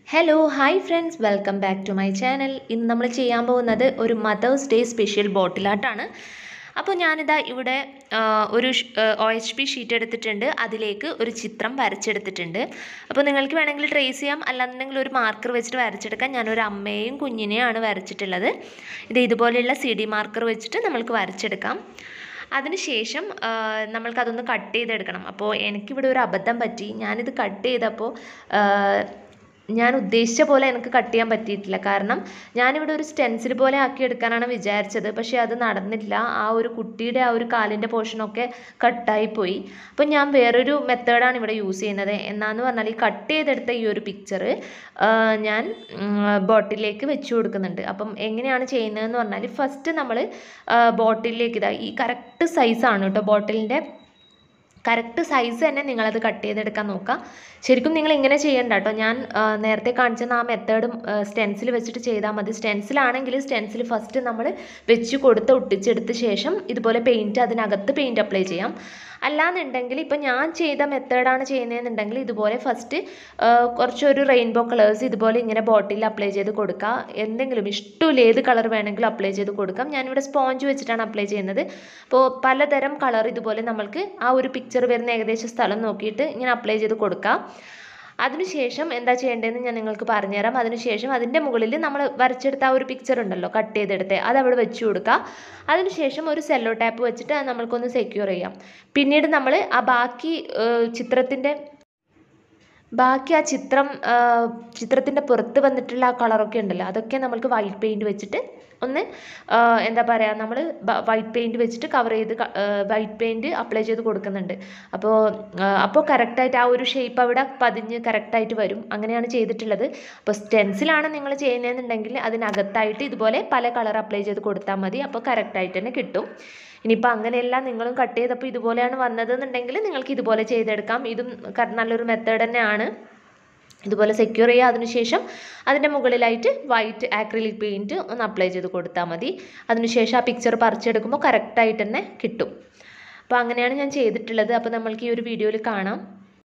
hello hi friends welcome back to my channel ഇന്ന് നമ്മൾ ചെയ്യാൻ പോകുന്നത് ഒരു മദേഴ്സ് ഡേ സ്പെഷ്യൽ ബോട്ടിലാട്ടാണ് അപ്പോൾ ഞാനിതാ ഇവിടെ ആ, ഒരു ഒ എച്ച് പി ഷീറ്റ് എടുത്തിട്ടുണ്ട് അതിലേക്ക് ഒരു ചിത്രം വരച്ചെടുത്തിട്ടുണ്ട് അപ്പോൾ നിങ്ങൾക്ക് വേണമെങ്കിൽ ട്രേസ് ചെയ്യാം അല്ലാന്നുണ്ടെങ്കിൽ ഒരു മാർക്കർ വെച്ചിട്ട് വരച്ചെടുക്കാം ഞാനൊരു അമ്മയെയും കുഞ്ഞിനെയാണ് വരച്ചിട്ടുള്ളത് ഇത് ഇതുപോലെയുള്ള സി ഡി മാർക്കർ വെച്ചിട്ട് നമ്മൾക്ക് വരച്ചെടുക്കാം അതിനുശേഷം ആ, നമ്മൾക്കതൊന്ന് കട്ട് ചെയ്തെടുക്കണം അപ്പോൾ എനിക്കിവിടെ ഒരു അബദ്ധം പറ്റി ഞാനിത് കട്ട് ചെയ്തപ്പോൾ ആ, ഞാൻ ഉദ്ദേശിച്ച പോലെ എനിക്ക് കട്ട് ചെയ്യാൻ പറ്റിയിട്ടില്ല കാരണം ഞാനിവിടെ ഒരു സ്റ്റെൻസിൽ പോലെ ആക്കി എടുക്കാനാണ് വിചാരിച്ചത് പക്ഷേ അത് നടന്നില്ല ആ ഒരു കുട്ടിയുടെ ആ ഒരു കാലിൻ്റെ പോർഷനൊക്കെ കട്ടായി പോയി അപ്പോൾ ഞാൻ വേറൊരു മെത്തേഡാണ് ഇവിടെ യൂസ് ചെയ്യുന്നത് എന്നാന്ന് പറഞ്ഞാൽ ഈ കട്ട് ചെയ്തെടുത്ത ഈ ഒരു പിക്ചർ ഞാൻ ബോട്ടിലേക്ക് വെച്ച് കൊടുക്കുന്നുണ്ട് അപ്പം എങ്ങനെയാണ് ചെയ്യുന്നതെന്ന് പറഞ്ഞാൽ ഫസ്റ്റ് നമ്മൾ ബോട്ടിലേക്ക് ഇതാ ഈ കറക്റ്റ് സൈസാണ് കേട്ടോ ബോട്ടിലിൻ്റെ കറക്റ്റ് സൈസ് തന്നെ നിങ്ങളത് കട്ട് ചെയ്തെടുക്കാൻ നോക്കുക ശരിക്കും നിങ്ങൾ ഇങ്ങനെ ചെയ്യണ്ട കേട്ടോ ഞാൻ ആ, നേരത്തെ കാണിച്ച ആ മെത്തേഡും സ്റ്റെൻസിൽ വെച്ചിട്ട് ചെയ്താൽ മതി സ്റ്റെൻസിലാണെങ്കിൽ സ്റ്റെൻസിൽ ഫസ്റ്റ് നമ്മൾ വെച്ച് കൊടുത്ത് ഒട്ടിച്ചെടുത്ത ശേഷം ഇതുപോലെ പെയിൻറ്റ് അതിനകത്ത് പെയിൻറ്റ് അപ്ലൈ ചെയ്യാം അല്ലാന്നുണ്ടെങ്കിൽ ഇപ്പം ഞാൻ ചെയ്ത മെത്തേഡാണ് ചെയ്യുന്നതെന്നുണ്ടെങ്കിൽ ഇതുപോലെ ഫസ്റ്റ് കുറച്ചൊരു റെയിൻബോ കളേഴ്സ് ഇതുപോലെ ഇങ്ങനെ ബോട്ടിൽ അപ്ലൈ ചെയ്ത് കൊടുക്കുക എന്തെങ്കിലും ഇഷ്ടമില്ല ഏത് കളർ വേണമെങ്കിലും അപ്ലൈ ചെയ്ത് കൊടുക്കാം ഞാനിവിടെ സ്പോഞ്ച് വെച്ചിട്ടാണ് അപ്ലൈ ചെയ്യുന്നത് അപ്പോൾ പലതരം കളർ ഇതുപോലെ നമ്മൾക്ക് ആ ഒരു പിക്ചർ വരുന്ന ഏകദേശം സ്ഥലം നോക്കിയിട്ട് ഇങ്ങനെ അപ്ലൈ ചെയ്ത് കൊടുക്കാം അതിനുശേഷം എന്താ ചെയ്യേണ്ടതെന്ന് ഞാൻ നിങ്ങൾക്ക് പറഞ്ഞുതരാം അതിനുശേഷം അതിൻ്റെ മുകളിൽ നമ്മൾ വരച്ചെടുത്ത ആ ഒരു പിക്ചർ ഉണ്ടല്ലോ കട്ട് ചെയ്തെടുത്ത് അത് അവിടെ വെച്ച് കൊടുക്കുക അതിനുശേഷം ഒരു സെല്ലോ ടാപ്പ് വെച്ചിട്ട് അത് നമ്മൾക്കൊന്ന് സെക്യൂർ ചെയ്യാം പിന്നീട് നമ്മൾ ആ ബാക്കി ചിത്രത്തിൻ്റെ ബാക്കി ആ ചിത്രം ചിത്രത്തിൻ്റെ പുറത്ത് വന്നിട്ടുള്ള ആ കളറൊക്കെ ഉണ്ടല്ലോ അതൊക്കെ നമ്മൾക്ക് വൈറ്റ് പെയിൻറ്റ് വെച്ചിട്ട് ഒന്ന് ആ, എന്താ പറയുക നമ്മൾ വൈറ്റ് പെയിൻറ്റ് വെച്ചിട്ട് കവർ ചെയ്ത് വൈറ്റ് പെയിൻറ്റ് അപ്ലൈ ചെയ്ത് കൊടുക്കുന്നുണ്ട് അപ്പോൾ അപ്പോൾ കറക്റ്റായിട്ട് ആ ഒരു ഷേപ്പ് അവിടെ പതിഞ്ഞ് കറക്റ്റായിട്ട് വരും അങ്ങനെയാണ് ചെയ്തിട്ടുള്ളത് അപ്പോൾ സ്റ്റെൻസിലാണ് നിങ്ങൾ ചെയ്യുന്നതെന്നുണ്ടെങ്കിൽ അതിനകത്തായിട്ട് ഇതുപോലെ പല കളർ അപ്ലൈ ചെയ്ത് കൊടുത്താൽ മതി അപ്പോൾ കറക്റ്റായിട്ട് തന്നെ കിട്ടും ഇനിയിപ്പോൾ അങ്ങനെയല്ല നിങ്ങളും കട്ട് ചെയ്തപ്പോൾ ഇതുപോലെയാണ് വന്നതെന്നുണ്ടെങ്കിൽ നിങ്ങൾക്ക് ഇതുപോലെ ചെയ്തെടുക്കാം ഇതും ക- നല്ലൊരു മെത്തേഡ് തന്നെയാണ് ഇതുപോലെ സെക്യൂർ ചെയ്യുക അതിനുശേഷം അതിൻ്റെ മുകളിലായിട്ട് വൈറ്റ് ആക്രിലിക് പെയിൻറ്റ് ഒന്ന് അപ്ലൈ ചെയ്ത് കൊടുത്താൽ മതി അതിനുശേഷം ആ പിക്ചർ പറിച്ചെടുക്കുമ്പോൾ കറക്റ്റായിട്ട് തന്നെ കിട്ടും അപ്പോൾ അങ്ങനെയാണ് ഞാൻ ചെയ്തിട്ടുള്ളത് അപ്പോൾ നമ്മൾക്ക് ഈ ഒരു വീഡിയോയിൽ കാണാം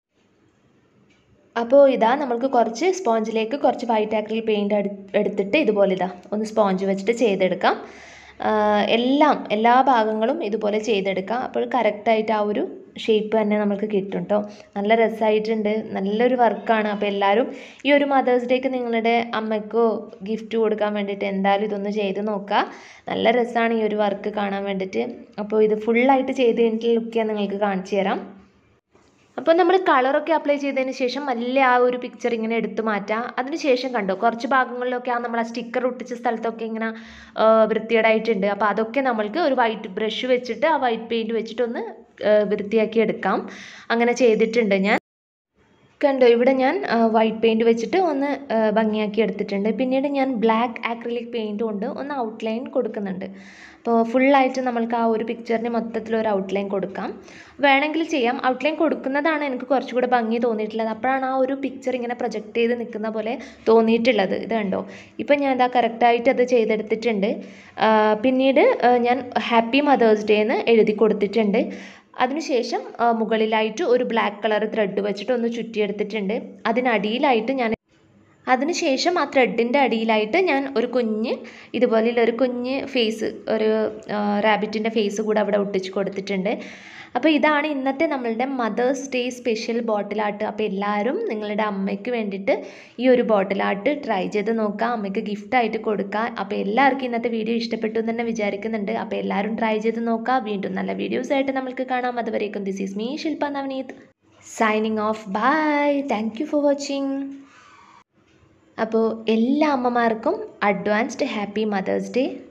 അപ്പോൾ ഇതാ നമ്മൾക്ക് കുറച്ച് സ്പോഞ്ചിലേക്ക് കുറച്ച് വൈറ്റ് ആക്രിൽ പെയിൻറ് എടുത്തിട്ട് ഇതുപോലെ ഇതാ ഒന്ന് സ്പോഞ്ച് വെച്ചിട്ട് ചെയ്തെടുക്കാം ആ, എല്ലാം എല്ലാ ഭാഗങ്ങളും ഇതുപോലെ ചെയ്തെടുക്കാം അപ്പോൾ കറക്റ്റായിട്ട് ആ ഒരു ഷേപ്പ് തന്നെ നമുക്ക് കിട്ടും കേട്ടോ നല്ല രസമായിട്ടുണ്ട് നല്ലൊരു വർക്കാണ് അപ്പോൾ എല്ലാവരും ഈ ഒരു മദേഴ്സ് ഡേക്ക് നിങ്ങളുടെ അമ്മയ്ക്കോ ഗിഫ്റ്റ് കൊടുക്കാൻ വേണ്ടിയിട്ട് എന്തായാലും ഇതൊന്ന് ചെയ്ത് നോക്കുക നല്ല രസമാണ് ഈ ഒരു വർക്ക് കാണാൻ വേണ്ടിയിട്ട് അപ്പോൾ ഇത് ഫുള്ളായിട്ട് ചെയ്ത് കഴിഞ്ഞിട്ട് ലുക്ക് ഞാൻ നിങ്ങൾക്ക് കാണിച്ചു തരാം അപ്പോൾ നമ്മൾ കളറൊക്കെ അപ്ലൈ ചെയ്തതിന് ശേഷം വലിയ ആ ഒരു പിക്ചർ ഇങ്ങനെ എടുത്തു മാറ്റാം അതിന് ശേഷം കണ്ടോ കുറച്ച് ഭാഗങ്ങളിലൊക്കെ ആ നമ്മൾ ആ സ്റ്റിക്കർ ഒട്ടിച്ച സ്ഥലത്തൊക്കെ ഇങ്ങനെ ആ, വൃത്തികേടായിട്ടുണ്ട് അപ്പോൾ അതൊക്കെ നമ്മൾക്ക് ഒരു വൈറ്റ് ബ്രഷ് വെച്ചിട്ട് ആ വൈറ്റ് പെയിൻറ്റ് വെച്ചിട്ടൊന്ന് ആ, വൃത്തിയാക്കി എടുക്കാം അങ്ങനെ ചെയ്തിട്ടുണ്ട് ഞാൻ കണ്ടോ ഇവിടെ ഞാൻ വൈറ്റ് പെയിൻറ്റ് വെച്ചിട്ട് ഒന്ന് ആ, ഭംഗിയാക്കി എടുത്തിട്ടുണ്ട് പിന്നീട് ഞാൻ ബ്ലാക്ക് ആക്രിലിക് പെയിൻറ്റ് കൊണ്ട് ഒന്ന് ഔട്ട്ലൈൻ കൊടുക്കുന്നുണ്ട് അപ്പോൾ ഫുള്ളായിട്ട് നമ്മൾക്ക് ആ ഒരു പിക്ചറിന് മൊത്തത്തിൽ ഒരു ഔട്ട്ലൈൻ കൊടുക്കാം വേണമെങ്കിൽ ചെയ്യാം ഔട്ട്ലൈൻ കൊടുക്കുന്നതാണ് എനിക്ക് കുറച്ചുകൂടെ ഭംഗി തോന്നിയിട്ടുള്ളത് അപ്പോഴാണ് ആ ഒരു പിക്ചർ ഇങ്ങനെ പ്രൊജക്റ്റ് ചെയ്ത് നിൽക്കുന്ന പോലെ തോന്നിയിട്ടുള്ളത് ഇത് കണ്ടോ ഇപ്പം ഞാൻ ഇതാ കറക്റ്റായിട്ട് അത് ചെയ്തെടുത്തിട്ടുണ്ട് ആ, പിന്നീട് ആ, ഞാൻ ഹാപ്പി മദേഴ്സ് ഡേ എന്ന് എഴുതി കൊടുത്തിട്ടുണ്ട് അതിനുശേഷം ആ, മുകളിലായിട്ട് ഒരു ബ്ലാക്ക് കളർ ത്രെഡ് വെച്ചിട്ട് ഒന്ന് ചുറ്റിയെടുത്തിട്ടുണ്ട് അതിനടിയിലായിട്ട് ഞാൻ അതിനുശേഷം ആ ത്രെഡിൻ്റെ അടിയിലായിട്ട് ഞാൻ ഒരു കുഞ്ഞ് ഇതുപോലെയുള്ള ഒരു കുഞ്ഞ് ഫേസ് ഒരു റാബിറ്റിൻ്റെ ഫേസ് കൂടെ അവിടെ ഒട്ടിച്ച് കൊടുത്തിട്ടുണ്ട് അപ്പോൾ ഇതാണ് ഇന്നത്തെ നമ്മളുടെ മദേഴ്സ് ഡേ സ്പെഷ്യൽ ബോട്ടിലാട്ട് അപ്പോൾ എല്ലാവരും നിങ്ങളുടെ അമ്മയ്ക്ക് വേണ്ടിയിട്ട് ഈ ഒരു ബോട്ടിലാട്ട് ട്രൈ ചെയ്ത് നോക്കുക അമ്മയ്ക്ക് ഗിഫ്റ്റായിട്ട് കൊടുക്കുക അപ്പോൾ എല്ലാവർക്കും ഇന്നത്തെ വീഡിയോ ഇഷ്ടപ്പെട്ടു എന്ന് തന്നെ വിചാരിക്കുന്നുണ്ട് അപ്പോൾ എല്ലാവരും ട്രൈ ചെയ്ത് നോക്കുക വീണ്ടും നല്ല വീഡിയോസ് ആയിട്ട് നമുക്ക് കാണാം അതുവരേക്കും this is me Shilpa Navaneeth signing off bye thank you for watching അപ്പോൾ എല്ലാ അമ്മമാർക്കും അഡ്വാൻസ്ഡ് ഹാപ്പി മദേഴ്സ് ഡേ